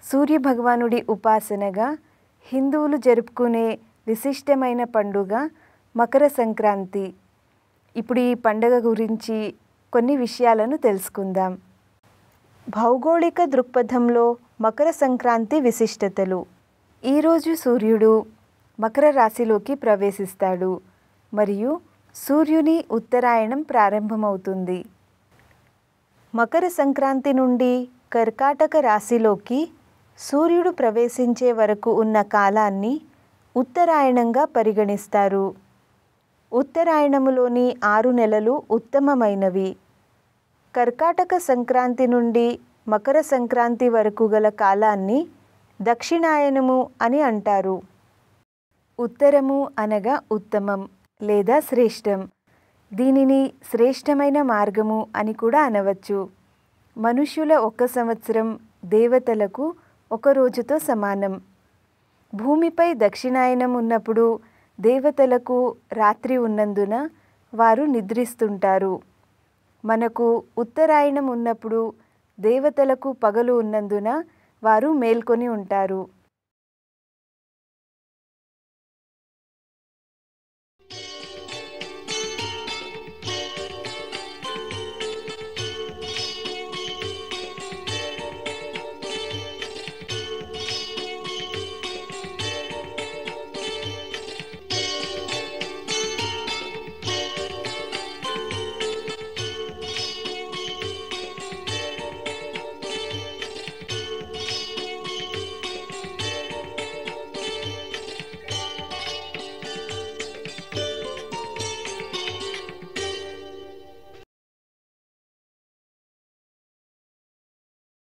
సూర్యభగవానుడి ఉపాసనగా హిందువులు జరుపుకునే విశిష్టమైన పండుగ మకర సంక్రాంతి ఇప్పుడు ఈ పండుగ గురించి కొన్ని విషయాలను తెలుసుకుందాం భౌగోళిక దృక్పథంలో మకర సంక్రాంతి విశిష్టతలు ఈరోజు సూర్యుడు మకర రాశిలోకి ప్రవేశిస్తాడు మరియు సూర్యుని ఉత్తరాయణం ప్రారంభమవుతుంది మకర సంక్రాంతి నుండి కర్కాటక రాశిలోకి సూర్యుడు ప్రవేశించే వరకు ఉన్న కాలాన్ని ఉత్తరాయణంగా పరిగణిస్తారు ఉత్తరాయణములోని ఆరు నెలలు ఉత్తమమైనవి కర్కాటక సంక్రాంతి నుండి మకర సంక్రాంతి వరకు గల కాలాన్ని దక్షిణాయనము అని అంటారు ఉత్తరము అనగా ఉత్తమం లేదా శ్రేష్టం దీనిని శ్రేష్టమైన మార్గము అని కూడా అనవచ్చు మనుష్యుల ఒక సంవత్సరం దేవతలకు ఒక రోజుతో సమానం భూమిపై దక్షిణాయనం ఉన్నప్పుడు దేవతలకు రాత్రి ఉన్నందున వారు నిద్రిస్తుంటారు మనకు ఉత్తరాయణం ఉన్నప్పుడు దేవతలకు పగలు ఉన్నందున వారు మేల్కొని ఉంటారు